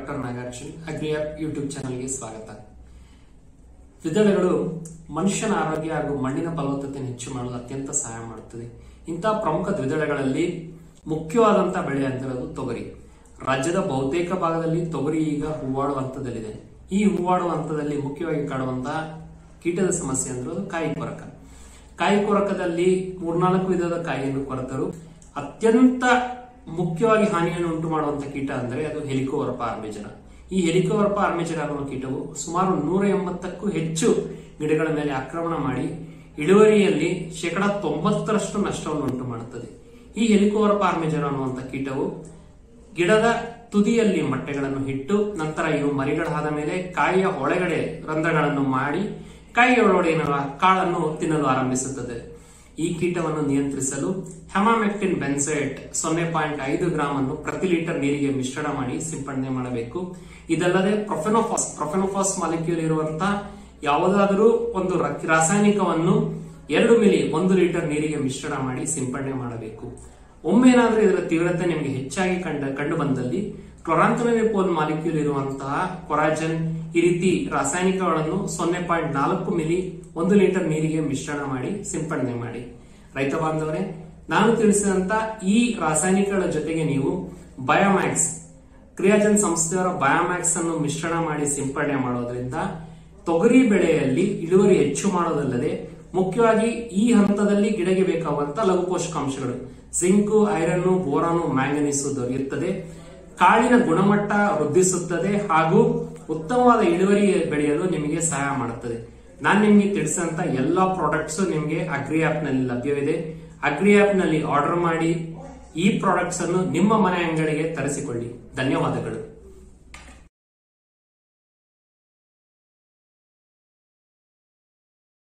doctor Nagarjun ಅಗ್ರಿಯಾಪ್ YouTube ಚಾನಲ್ಗೆ ಸ್ವಾಗತ ದ್ವಿದಳಗಳು ಮನುಷ್ಯನ ಆರೋಗ್ಯ ಹಾಗೂ ಮಣ್ಣಿನ ಫಲವತ್ತತೆಯನ್ನು ಹೆಚ್ಚು ಮಾಡಲು ಅತ್ಯಂತ ಸಹಾಯ ಮಾಡುತ್ತದೆ ಇಂತಹ ಪ್ರಮುಖ ದ್ವಿದಳಗಳಲ್ಲಿ ಮುಖ್ಯವಾದಂತಹ ಬೆಳೆ ಅಂತಿರೋದು ತೊಗರಿ ರಾಜ್ಯದ ಬಹುತೇಕ ಭಾಗದಲ್ಲಿ ತೊಗರಿ ಈಗ ಹೂವಾಡುವ ಹಂತದಲ್ಲಿದೆ ಈ ಹೂವಾಡುವ ಹಂತದಲ್ಲಿ ಮುಖ್ಯವಾಗಿ ಕಾಡುವಂತಹ ಕೀಟದ ಸಮಸ್ಯೆ ಅಂದ್ರೆ ಕಾಯಿ ಕೊರಕ ಕಾಯಿ ಕೊರಕದಲ್ಲಿ ಮೂರ್ನಾಲ್ಕು ವಿಧದ ಕಾಯಿಯನ್ನು ಕೊರಕರು ಅತ್ಯಂತ ಮುಖ್ಯವಾಗಿ ಹಾನಿಯನ್ನು ಉಂಟು ಮಾಡುವಂತ ಕೀಟ ಅಂದ್ರೆ ಅದು ಹೆಲಿಕೋವರ್ಪ ಆರ್ಮೇಜನ ಈ ಹೆಲಿಕೋವರ್ಪ ಆರ್ಮೇಜನ ಅನ್ನುವ ಕೀಟವು ಸುಮಾರು ನೂರ ಎಂಬತ್ತಕ್ಕೂ ಹೆಚ್ಚು ಗಿಡಗಳ ಮೇಲೆ ಆಕ್ರಮಣ ಮಾಡಿ ಇಳುವರಿಯಲ್ಲಿ ಶೇಕಡ ತೊಂಬತ್ತರಷ್ಟು ನಷ್ಟವನ್ನು ಉಂಟು ಮಾಡುತ್ತದೆ ಈ ಹೆಲಿಕೋವರ್ಪ ಆರ್ಮೇಜನ ಅನ್ನುವಂತ ಕೀಟವು ಗಿಡದ ತುದಿಯಲ್ಲಿ ಮೊಟ್ಟೆಗಳನ್ನು ಇಟ್ಟು ನಂತರ ಇವು ಮರಿಗಳಾದ ಮೇಲೆ ಕಾಯಿಯ ಒಳಗಡೆ ರಂಧ್ರಗಳನ್ನು ಮಾಡಿ ಕಾಯಿಯ ಒಳಗಡೆ ಕಾಳನ್ನು ತಿನ್ನಲು ಆರಂಭಿಸುತ್ತದೆ ಈ ಕೀಟವನ್ನು ನಿಯಂತ್ರಿಸಲು ಹೆಮಾಮೆಕ್ಟಿನ್ ಬೆನ್ಸೈಟ್ ಸೊನ್ನೆ ಪಾಯಿಂಟ್ ಐದು ಗ್ರಾಮ್ ಅನ್ನು ಪ್ರತಿ ಲೀಟರ್ ನೀರಿಗೆ ಮಿಶ್ರಣ ಮಾಡಿ ಸಿಂಪಡಣೆ ಮಾಡಬೇಕು ಇದಲ್ಲದೆ ಪ್ರೊಫೆನೋಫಾಸ್ ಪ್ರೊಫೆನೋಫಾಸ್ ಮಾಲಿಕ್ಯೂಲ್ ಇರುವಂತಹ ಯಾವುದಾದರೂ ಒಂದು ರ- ರಾಸಾಯನಿಕವನ್ನು ಎರಡು ಮಿಲಿ ಒಂದು ಲೀಟರ್ ನೀರಿಗೆ ಮಿಶ್ರಣ ಮಾಡಿ ಸಿಂಪಡಣೆ ಮಾಡಬೇಕು ಒಮ್ಮೆನಾದ್ರೂ ಇದರ ತೀವ್ರತೆ ನಿಮಗೆ ಹೆಚ್ಚಾಗಿ ಕಂಡ ಕಂಡು ಬಂದಲ್ಲಿ ಕ್ಲೊರಾಂಥನೋಪೋಲ್ ಮಾಲಿಕ್ಯೂಲ್ ಇರುವಂತಹ ಕೊರಾಜನ್ ಈ ರೀತಿ ರಾಸಾಯನಿಕಗಳನ್ನು ಸೊನ್ನೆ ಪಾಯಿಂಟ್ ನಾಲ್ಕು ಮಿಲಿ ಒಂದು ಲೀಟರ್ ನೀರಿಗೆ ಮಿಶ್ರಣ ಮಾಡಿ ಸಿಂಪಡಣೆ ಮಾಡಿ ರೈತ ಬಾಂಧವರೇ ನಾನು ತಿಳಿಸಿದಂತ ಈ ರಾಸಾಯನಿಕಗಳ ಜೊತೆಗೆ ನೀವು ಬಯೋಮ್ಯಾಕ್ಸ್ ಕ್ರಿಯಾಜನ್ ಸಂಸ್ಥೆಯವರ ಬಯೋಮ್ಯಾಕ್ಸ್ ಅನ್ನು ಮಿಶ್ರಣ ಮಾಡಿ ಸಿಂಪಡಣೆ ಮಾಡೋದ್ರಿಂದ ತೊಗರಿ ಬೆಳೆಯಲ್ಲಿ ಇಳುವರಿ ಹೆಚ್ಚು ಮಾಡೋದಲ್ಲದೆ ಮುಖ್ಯವಾಗಿ ಈ ಹಂತದಲ್ಲಿ ಗಿಡಗೆ ಬೇಕಾಗುವಂತ ಲಘು ಪೋಷಕಾಂಶಗಳು ಜಿಂಕು ಐರನ್ ಬೋರಾನು ಮ್ಯಾಂಗನೀಸು ದೊರೆಯುತ್ತದೆ ಕಾಳಿನ ಗುಣಮಟ್ಟ ವೃದ್ಧಿಸುತ್ತದೆ ಹಾಗೂ ಉತ್ತಮವಾದ ಇಳುವರಿ ಬೆಳೆಯಲು ನಿಮಗೆ ಸಹಾಯ ಮಾಡುತ್ತದೆ ನಾನು ನಿಮಗೆ ತಿಳಿಸಿದಂತ ಎಲ್ಲಾ ಪ್ರಾಡಕ್ಟ್ಸ್ ನಿಮಗೆ ಅಗ್ರಿ ಆಪ್ ನಲ್ಲಿ ಲಭ್ಯವಿದೆ ಅಗ್ರಿ ಆಪ್ ನಲ್ಲಿ ಆರ್ಡರ್ ಮಾಡಿ ಈ ಪ್ರಾಡಕ್ಟ್ಸ್ ಅನ್ನು ನಿಮ್ಮ ಮನೆ ಅಂಗಡಿಗೆ ತರಿಸಿಕೊಳ್ಳಿ ಧನ್ಯವಾದಗಳು